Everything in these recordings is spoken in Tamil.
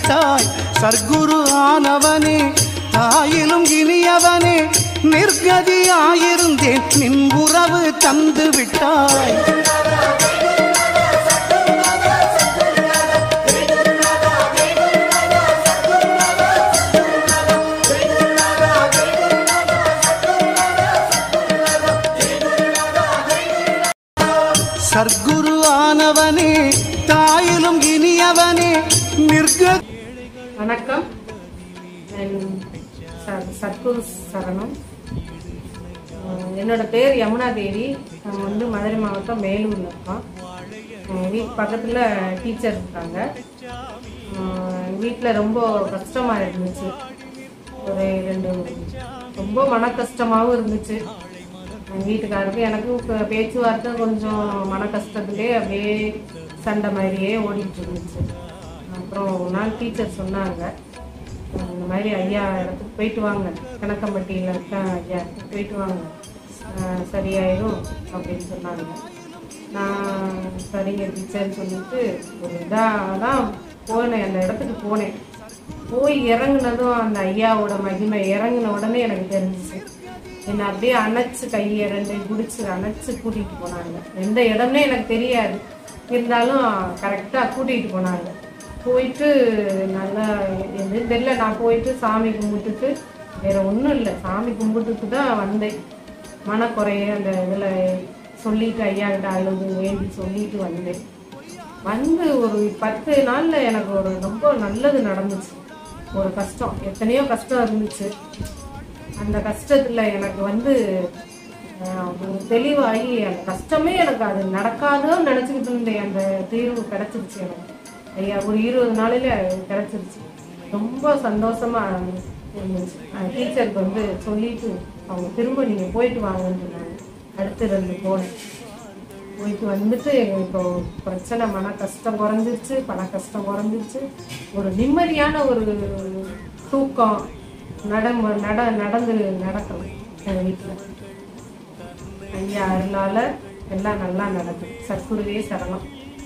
விட்டாய் சர்க்குரு ஆனவனே தாயிலும் இனியவனே நிர்கதியாயிருந்தேன் நின் உறவு தந்து விட்டாய் சர்க்குரு ஆனவனே தாயிலும் இனியவனே நிர்க வணக்கம் நான் ச- சத்குரு சரணம் அஹ் என்னோட பேர் யமுனா தேவி நாங்கள் வந்து மதுரை மாவட்டம் மேலூர்ல இருக்கோம் எங்கள் வீட்டு பக்கத்தில் டீச்சர் இருக்காங்க வீட்டில் ரொம்ப கஷ்டமாக இருந்துச்சு ஒரு ரெண்டு ரொம்ப மன கஷ்டமாகவும் இருந்துச்சு எங்கள் வீட்டுக்காருக்கு எனக்கும் இப்ப பேச்சுவார்த்தை கொஞ்சம் மன கஷ்டத்துலேயே அப்படியே சண்டை மாதிரியே ஓடிட்டு இருந்துச்சு அப்புறம் ஒரு நாள் டீச்சர் சொன்னாங்க இந்த மாதிரி ஐயா இடத்துக்கு போயிட்டு வாங்க கணக்கம்பட்டியில் இருக்க ஐயா இடத்துக்கு போயிட்டு வாங்க ஆஹ் சரியாயிடும் அப்படின்னு சொன்னாங்க நான் சரிங்க டீச்சர்னு சொல்லிட்டு ஒரு இதாக தான் போனேன் அந்த இடத்துக்கு போனேன் போய் இறங்குனதும் அந்த ஐயாவோட மகிமை இறங்குன உடனே எனக்கு தெரிஞ்சிச்சு என்னை அப்படியே அணைச்சு கையை ரெண்டையும் பிடிச்சி அணைச்சு கூட்டிகிட்டு போனாங்க எந்த இடம்னே எனக்கு தெரியாது இருந்தாலும் கரெக்டாக கூட்டிகிட்டு போனாங்க போயிட்டு நல்லா எதுவும் தெரியல நான் போயிட்டு சாமி கும்பிட்டுட்டு வேற ஒன்றும் இல்லை சாமி கும்பிட்டுட்டு தான் வந்தேன் மனக்குறைய அந்த இதில் சொல்லிட்டு ஐயா கிட்ட அழுது வேண்டி சொல்லிட்டு வந்தேன் வந்து ஒரு பத்து நாள்ல எனக்கு ஒரு ரொம்ப நல்லது நடந்துச்சு ஒரு கஷ்டம் எத்தனையோ கஷ்டம் இருந்துச்சு அந்த கஷ்டத்துல எனக்கு வந்து ஆஹ், ஒரு தெளிவாகி அந்த கஷ்டமே எனக்கு அது நடக்காதுன்னு நினச்சிக்கிட்டு இருந்தேன் அந்த தீர்வு கிடைச்சிருச்சு எனக்கு ஐயா ஒரு இருபது நாளில் கிடைச்சிருச்சு ரொம்ப சந்தோஷமா இருந்துச்சு டீச்சருக்கு வந்து சொல்லிட்டு அவங்க திரும்ப நீங்கள் போயிட்டு வாங்கன்னு சொன்னாங்க அடுத்து ரெண்டு போனேன் போயிட்டு வந்துட்டு இப்போ பிரச்சனை மன கஷ்டம் குறைஞ்சிருச்சு பண கஷ்டம் குறைஞ்சிருச்சு ஒரு நிம்மதியான ஒரு தூக்கம் நட நட நடந்து நடக்கணும் எங்கள் வீட்டில் ஐயா அருளால எல்லாம் நல்லா நடக்கும் சத்குருவே சரணம்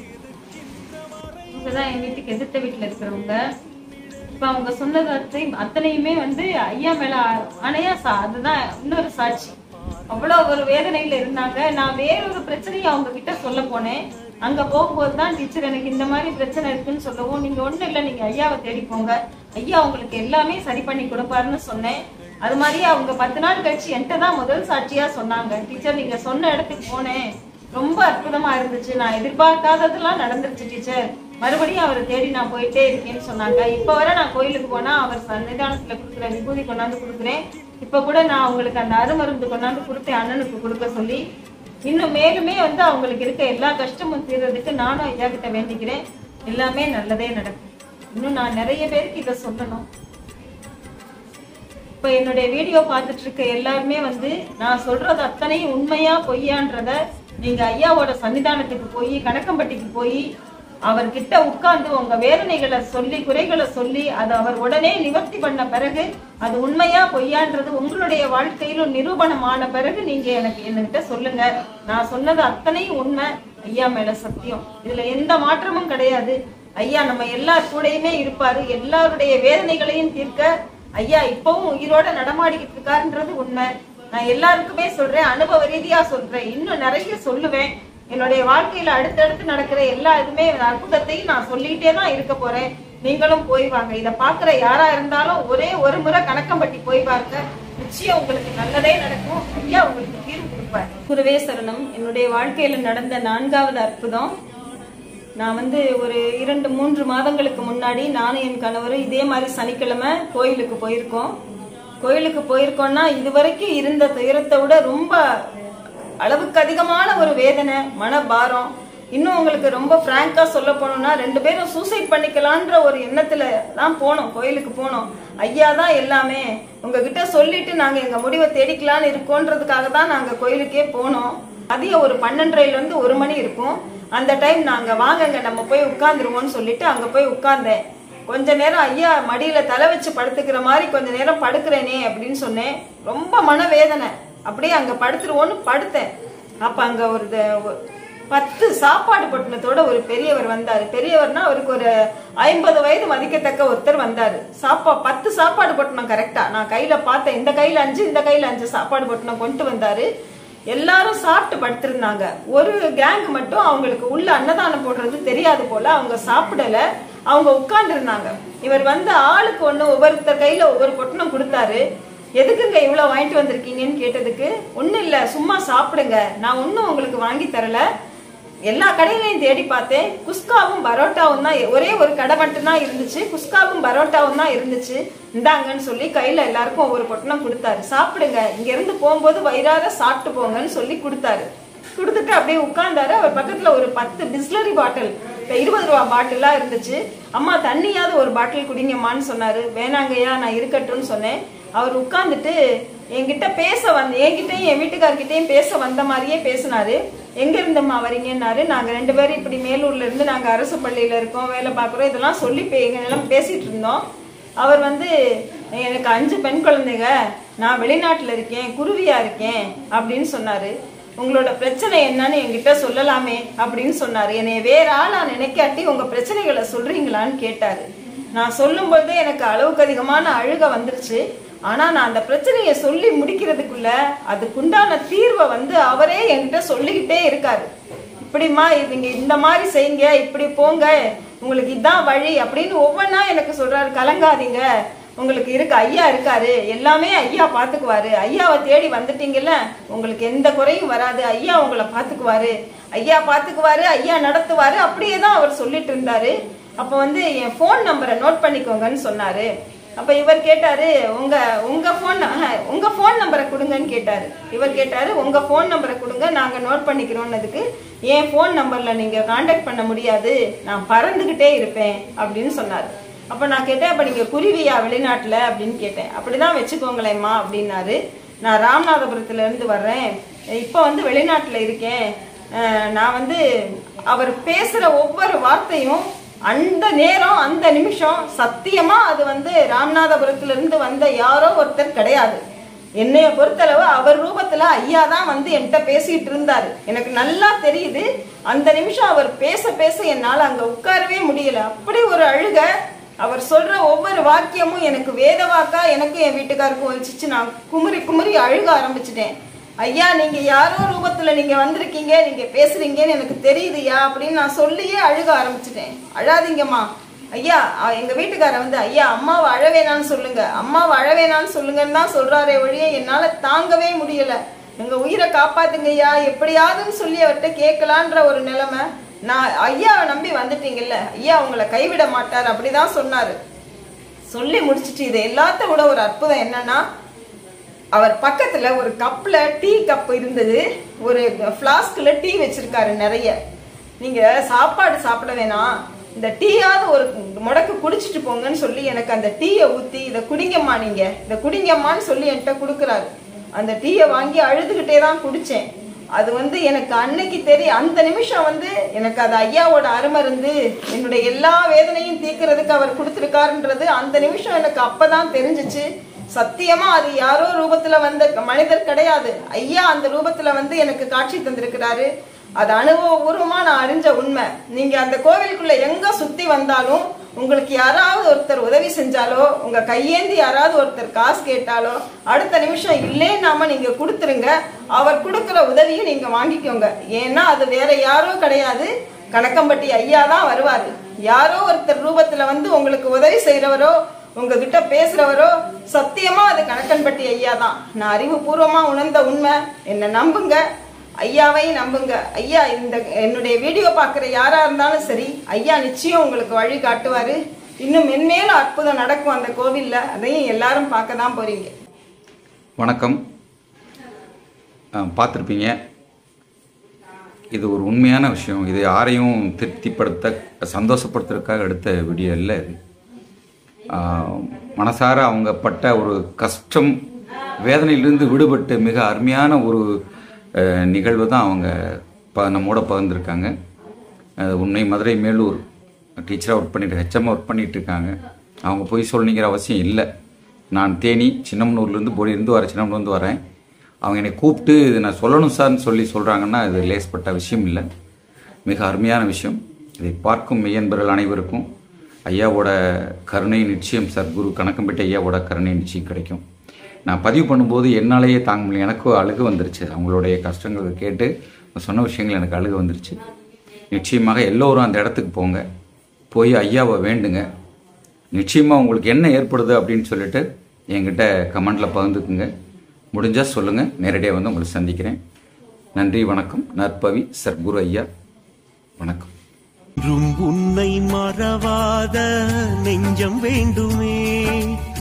இவங்க தான் என் வீட்டுக்கு எதிர்த்த வீட்டுல இருக்கிறவங்க இப்ப அவங்க சொன்னது அத்தனை- அத்தனையுமே வந்து ஐயா மேல அணையா சா அதுதான் இன்னொரு சாட்சி அவ்வளவு ஒரு வேதனையில இருந்தாங்க நான் வேறொரு பிரச்சனையை அவங்க கிட்ட சொல்ல போனேன் அங்க போகும்போது தான் டீச்சர் எனக்கு இந்த மாதிரி பிரச்சனை இருக்குன்னு சொல்லவும் நீங்க ஒண்ணும் இல்ல நீங்க ஐயாவை தேடி போங்க ஐயா உங்களுக்கு எல்லாமே சரி பண்ணி கொடுப்பாருன்னு சொன்னேன் அது மாதிரியே அவங்க பத்து நாள் கழிச்சு என்கிட்ட தான் முதல் சாட்சியா சொன்னாங்க டீச்சர் நீங்க சொன்ன இடத்துக்கு போனேன் ரொம்ப அற்புதமா இருந்துச்சு நான் எதிர்பார்க்காததெல்லாம் நடந்துருச்சு டீச்சர் மறுபடியும் அவரை தேடி நான் போயிட்டே இருக்கேன்னு சொன்னாங்க இப்ப வரை நான் கோயிலுக்கு போனா அவர் சன்னிதானத்துல கொடுக்குற விபூதி கொண்டாந்து கொடுக்குறேன் இப்ப கூட நான் அவங்களுக்கு அந்த அருமருந்து கொண்டாந்து கொடுத்தேன் அண்ணனுக்கு கொடுக்க சொல்லி இன்னும் மேலுமே வந்து அவங்களுக்கு இருக்க எல்லா கஷ்டமும் தீர்றதுக்கு நானும் ஐயா கிட்ட வேண்டிக்கிறேன் எல்லாமே நல்லதே நடக்கும் இன்னும் நான் நிறைய பேருக்கு இதை சொல்லணும் இப்ப என்னுடைய வீடியோ பார்த்துட்டு இருக்க எல்லாருமே வந்து நான் சொல்றது அத்தனையும் உண்மையா பொய்யான்றத நீங்க ஐயாவோட சன்னிதானத்துக்கு போய் கணக்கம்பட்டிக்கு போய் அவர்கிட்ட உட்கார்ந்து உங்க வேதனைகளை சொல்லி குறைகளை சொல்லி அதை அவர் உடனே நிவர்த்தி பண்ண பிறகு அது உண்மையா பொய்யான்றது உங்களுடைய வாழ்க்கையிலும் நிரூபணமான பிறகு நீங்க எனக்கு என்கிட்ட சொல்லுங்க நான் சொன்னது அத்தனையும் உண்மை ஐயா மேல சத்தியம் இதுல எந்த மாற்றமும் கிடையாது ஐயா நம்ம எல்லார் கூடயுமே இருப்பாரு எல்லாருடைய வேதனைகளையும் தீர்க்க ஐயா இப்பவும் உயிரோட நடமாடிக்கிட்டு இருக்காருன்றது உண்மை நான் எல்லாருக்குமே சொல்றேன் அனுபவ ரீதியா சொல்றேன் இன்னும் நிறைய சொல்லுவேன் என்னுடைய வாழ்க்கையில அடுத்தடுத்து நடக்கிற எல்லா இதுமே அற்புதத்தையும் நான் சொல்லிட்டே தான் இருக்க போறேன் நீங்களும் போய் வாங்க இதை பாக்குற யாரா இருந்தாலும் ஒரே ஒரு முறை கணக்கம்பட்டி போய் பாருங்க நிச்சயம் உங்களுக்கு நல்லதே நடக்கும் ஐயா உங்களுக்கு தீர்வு கொடுப்பார் குருவே சரணம் என்னுடைய வாழ்க்கையில நடந்த நான்காவது அற்புதம் நான் வந்து ஒரு இரண்டு மூன்று மாதங்களுக்கு முன்னாடி நானும் என் கணவரும் இதே மாதிரி சனிக்கிழமை கோயிலுக்கு போயிருக்கோம் கோயிலுக்கு போயிருக்கோம்னா இதுவரைக்கும் இருந்த துயரத்தை விட ரொம்ப அளவுக்கு அதிகமான ஒரு வேதனை மனபாரம் இன்னும் உங்களுக்கு ரொம்ப பிராங்கா சொல்ல போனோம்னா ரெண்டு பேரும் சூசைட் பண்ணிக்கலான்ற ஒரு எண்ணத்துல தான் போனோம் கோயிலுக்கு போனோம் ஐயா தான் எல்லாமே உங்ககிட்ட சொல்லிட்டு நாங்க எங்க முடிவை தேடிக்கலாம்னு இருக்கோன்றதுக்காக தான் நாங்க கோயிலுக்கே போனோம் மதியம் ஒரு பன்னெண்டரைல இருந்து ஒரு மணி இருக்கும் அந்த டைம் நாங்க வாங்கங்க நம்ம போய் உட்கார்ந்துருவோம்னு சொல்லிட்டு அங்க போய் உட்கார்ந்தேன் கொஞ்ச நேரம் ஐயா மடியில தலை வச்சு படுத்துக்கிற மாதிரி கொஞ்ச நேரம் படுக்கிறேனே அப்படின்னு சொன்னேன் ரொம்ப மனவேதனை அப்படியே அங்க படுத்துருவோன்னு படுத்தேன் அப்ப அங்க ஒரு த- ஒ- பத்து சாப்பாடு பொட்டணத்தோட ஒரு பெரியவர் வந்தாரு பெரியவர்னா அவருக்கு ஒரு ஐம்பது வயது மதிக்கத்தக்க ஒருத்தர் வந்தாரு சாப்பா பத்து சாப்பாடு பொட்டணம் கரெக்டா நான் கையில பார்த்தேன் இந்த கையில அஞ்சு இந்த கையில அஞ்சு சாப்பாடு பொட்டணம் கொண்டு வந்தாரு எல்லாரும் சாப்பிட்டு படுத்திருந்தாங்க ஒரு கேங் மட்டும் அவங்களுக்கு உள்ள அன்னதானம் போடுறது தெரியாது போல அவங்க சாப்பிடல அவங்க உட்கார்ந்து இருந்தாங்க இவர் வந்து ஆளுக்கு ஒண்ணு ஒவ்வொருத்தர் கையில ஒவ்வொரு பொட்டணம் கொடுத்தாரு எதுக்குங்க இவ்வளவு வாங்கிட்டு வந்திருக்கீங்கன்னு கேட்டதுக்கு ஒண்ணும் இல்ல சும்மா சாப்பிடுங்க நான் ஒன்னும் உங்களுக்கு வாங்கி தரல எல்லா கடையிலையும் தேடி பார்த்தேன் குஸ்காவும் பரோட்டாவும் தான் ஒரே ஒரு கடை மட்டும்தான் இருந்துச்சு குஸ்காவும் பரோட்டாவும் தான் இருந்துச்சு இந்தாங்கன்னு சொல்லி கையில எல்லாருக்கும் ஒவ்வொரு பொட்டணம் கொடுத்தாரு சாப்பிடுங்க இங்க இருந்து போகும்போது வயிறார சாப்பிட்டு போங்கன்னு சொல்லி கொடுத்தாரு கொடுத்துட்டு அப்படியே உட்கார்ந்தாரு அவர் பக்கத்துல ஒரு பத்து பிஸ்லரி பாட்டில் இப்ப இருபது ரூபா பாட்டிலா இருந்துச்சு அம்மா தண்ணியாவது ஒரு பாட்டில் குடிங்கம்மான்னு சொன்னாரு வேணாங்கய்யா நான் இருக்கட்டும்னு சொன்னேன் அவர் உட்கார்ந்துட்டு என்கிட்ட பேச வந்து என்கிட்டயும் என் வீட்டுக்காரர்கிட்டயும் பேச வந்த மாதிரியே பேசினாரு எங்க இருந்தம்மா வரீங்கன்னாரு நாங்க ரெண்டு பேரும் இப்படி மேலூர்ல இருந்து நாங்க அரசு பள்ளியில இருக்கோம் வேலை பார்க்குறோம் இதெல்லாம் சொல்லி பே- எங்க எல்லாம் பேசிட்டு இருந்தோம் அவர் வந்து எனக்கு அஞ்சு பெண் குழந்தைங்க நான் வெளிநாட்டுல இருக்கேன் குருவியா இருக்கேன் அப்படின்னு சொன்னாரு உங்களோட பிரச்சனை என்னன்னு என்கிட்ட சொல்லலாமே அப்படின்னு சொன்னாரு என்னைய வேற ஆளா நினைக்காட்டி உங்க பிரச்சனைகளை சொல்றீங்களான்னு கேட்டாரு நான் சொல்லும் பொழுதே எனக்கு அளவுக்கு அதிகமான அழுக வந்துருச்சு ஆனா நான் அந்த பிரச்சனையை சொல்லி முடிக்கிறதுக்குள்ள அதுக்குண்டான தீர்வை வந்து அவரே என்கிட்ட சொல்லிக்கிட்டே இருக்காரு இப்படிம்மா இவங்க இந்த மாதிரி செய்யுங்க இப்படி போங்க உங்களுக்கு இதான் வழி அப்படின்னு ஒவ்வொன்றா எனக்கு சொல்றாரு கலங்காதீங்க உங்களுக்கு இருக்கு ஐயா இருக்காரு எல்லாமே ஐயா பாத்துக்குவாரு ஐயாவை தேடி வந்துட்டீங்கல்ல உங்களுக்கு எந்த குறையும் வராது ஐயா உங்களை பாத்துக்குவாரு ஐயா பாத்துக்குவாரு ஐயா நடத்துவாரு அப்படியே தான் அவர் சொல்லிட்டு இருந்தாரு அப்ப வந்து என் ஃபோன் நம்பரை நோட் பண்ணிக்கோங்கன்னு சொன்னாரு அப்ப இவர் கேட்டாரு உங்க உங்க போன் உங்க போன் நம்பரை கொடுங்கன்னு கேட்டாரு இவர் கேட்டாரு உங்க போன் நம்பரை கொடுங்க நாங்க நோட் பண்ணிக்கிறோம்னதுக்கு என் போன் நம்பர்ல நீங்க காண்டாக்ட் பண்ண முடியாது நான் பறந்துகிட்டே இருப்பேன் அப்படின்னு சொன்னாரு அப்ப நான் கேட்டேன் அப்ப நீங்க குருவியா வெளிநாட்டுல அப்படின்னு கேட்டேன் அப்படிதான் வச்சுக்கோங்களேம்மா அப்படின்னாரு நான் ராமநாதபுரத்துல இருந்து வர்றேன் இப்ப வந்து வெளிநாட்டுல இருக்கேன் அஹ் நான் வந்து அவர் பேசுற ஒவ்வொரு வார்த்தையும் அந்த நேரம் அந்த நிமிஷம் சத்தியமா அது வந்து ராமநாதபுரத்துல இருந்து வந்த யாரோ ஒருத்தர் கிடையாது என்னைய பொறுத்தளவு அவர் ரூபத்துல ஐயா தான் வந்து என்கிட்ட பேசிட்டு இருந்தாரு எனக்கு நல்லா தெரியுது அந்த நிமிஷம் அவர் பேச பேச என்னால அங்க உட்காரவே முடியல அப்படி ஒரு அழுக அவர் சொல்ற ஒவ்வொரு வாக்கியமும் எனக்கு வேத வாக்கா எனக்கும் என் வீட்டுக்காருக்கும் வச்சுச்சு நான் குமுறி குமுறி அழுக ஆரம்பிச்சிட்டேன் ஐயா நீங்க யாரோ ரூபத்துல நீங்க வந்திருக்கீங்க நீங்க பேசுறீங்கன்னு எனக்கு தெரியுதுயா அப்படின்னு நான் சொல்லியே அழுக ஆரம்பிச்சிட்டேன் அழாதீங்கம்மா ஐயா அ- எங்க வீட்டுக்கார வந்து ஐயா அம்மாவை அழவேணான்னு சொல்லுங்க அம்மாவை அழவேணான்னு சொல்லுங்கன்னு தான் சொல்றாரே ஒழிய என்னால தாங்கவே முடியல எங்க உயிரை காப்பாத்துங்கய்யா எப்படியாதுன்னு சொல்லி அவர்கிட்ட கேட்கலான்ற ஒரு நிலைமை நான் ஐயாவை நம்பி வந்துட்டீங்கல்ல ஐயா உங்களை கைவிட மாட்டார் அப்படிதான் சொன்னாரு சொல்லி முடிச்சிட்டு இது எல்லாத்த விட ஒரு அற்புதம் என்னன்னா அவர் பக்கத்துல ஒரு கப்ல டீ கப் இருந்தது ஒரு ஃப்ளாஸ்க்ல டீ வச்சிருக்காரு நிறைய நீங்க சாப்பாடு சாப்பிட வேணாம் இந்த டீயாவது ஒரு முடக்கு குடிச்சிட்டு போங்கன்னு சொல்லி எனக்கு அந்த டீயை ஊத்தி இதை குடிங்கம்மா நீங்க இதை குடிங்கம்மான்னு சொல்லி என்கிட்ட கொடுக்குறாரு அந்த டீயை வாங்கி அழுதுகிட்டே தான் குடிச்சேன் அது வந்து எனக்கு அன்னைக்கு தெரியும் அந்த நிமிஷம் வந்து எனக்கு அது ஐயாவோட அருமருந்து என்னுடைய எல்லா வேதனையும் தீர்க்கறதுக்கு அவர் கொடுத்துருக்காருன்றது அந்த நிமிஷம் எனக்கு அப்பதான் தெரிஞ்சுச்சு சத்தியமா அது யாரோ ரூபத்துல வந்த மனிதர் கிடையாது ஐயா அந்த ரூபத்துல வந்து எனக்கு காட்சி தந்திருக்கிறாரு அது அனுபவபூர்வமா நான் அறிஞ்ச உண்மை நீங்க அந்த கோவிலுக்குள்ள எங்க சுத்தி வந்தாலும் உங்களுக்கு யாராவது ஒருத்தர் உதவி செஞ்சாலோ உங்க கையேந்தி யாராவது ஒருத்தர் காசு கேட்டாலோ அடுத்த நிமிஷம் இல்லேன்னாம நீங்க கொடுத்துருங்க அவர் கொடுக்கிற உதவியை நீங்க வாங்கிக்கோங்க ஏன்னா அது வேற யாரோ கிடையாது கணக்கம்பட்டி ஐயா தான் வருவாரு யாரோ ஒருத்தர் ரூபத்துல வந்து உங்களுக்கு உதவி செய்யறவரோ உங்ககிட்ட பேசுறவரோ சத்தியமா அது கணக்கன்பட்டி ஐயா தான் நான் அறிவுபூர்வமா உணர்ந்த உண்மை என்னை நம்புங்க ஐயாவை நம்புங்க ஐயா இந்த என்னுடைய வீடியோ பார்க்குற யாரா இருந்தாலும் சரி ஐயா நிச்சயம் உங்களுக்கு வழி காட்டுவாரு இன்னும் மென்மேலும் அற்புதம் நடக்கும் அந்த கோவில்ல அதையும் எல்லாரும் பார்க்க தான் போறீங்க வணக்கம் பார்த்துருப்பீங்க இது ஒரு உண்மையான விஷயம் இது யாரையும் திருப்திப்படுத்த சந்தோஷப்படுத்துறதுக்காக எடுத்த வீடியோ இல்லை இது ஆஹ், மனசார அவங்க பட்ட ஒரு கஷ்டம் வேதனையிலிருந்து விடுபட்டு மிக அருமையான ஒரு அஹ், நிகழ்வு தான் அவங்க ப நம்மோட பகிர்ந்துருக்காங்க அது உண்மை மதுரை மேலூர் டீச்சராக ஒர்க் பண்ணிட்டு ஹெச்எம் ஒர்க் பண்ணிட்டு இருக்காங்க அவங்க போய் சொல்லணுங்கிற அவசியம் இல்லை நான் தேனி சின்னமனூர்லேருந்து போடியிருந்து வரேன் சின்னமனூர்லேருந்து வரேன் அவங்க என்னை கூப்பிட்டு இது நான் சொல்லணும் சார்னு சொல்லி சொல்கிறாங்கன்னா இது லேஸ்பட்ட விஷயம் இல்லை மிக அருமையான விஷயம் இதை பார்க்கும் மெய்யன்பர்கள் அனைவருக்கும் ஐயாவோட கருணை நிச்சயம் சத்குரு கணக்கம்பட்டி ஐயாவோட கருணை நிச்சயம் கிடைக்கும் நான் பதிவு பண்ணும்போது என்னாலேயே தாங்க முடியல எனக்கும் அழுகு வந்துருச்சு அவங்களுடைய கஷ்டங்களை கேட்டு அவங்க சொன்ன விஷயங்கள் எனக்கு அழுகு வந்துருச்சு நிச்சயமாக எல்லோரும் அந்த இடத்துக்கு போங்க போய் ஐயாவை வேண்டுங்க நிச்சயமாக உங்களுக்கு என்ன ஏற்படுது அப்படின்னு சொல்லிட்டு என்கிட்ட கமெண்டில் பகிர்ந்துக்குங்க முடிஞ்சால் சொல்லுங்கள் நேரடியாக வந்து உங்களை சந்திக்கிறேன் நன்றி வணக்கம் நற்பவி சர்க்குரு ஐயா வணக்கம் என்றும் உன்னை மறவாத நெஞ்சம் வேண்டுமே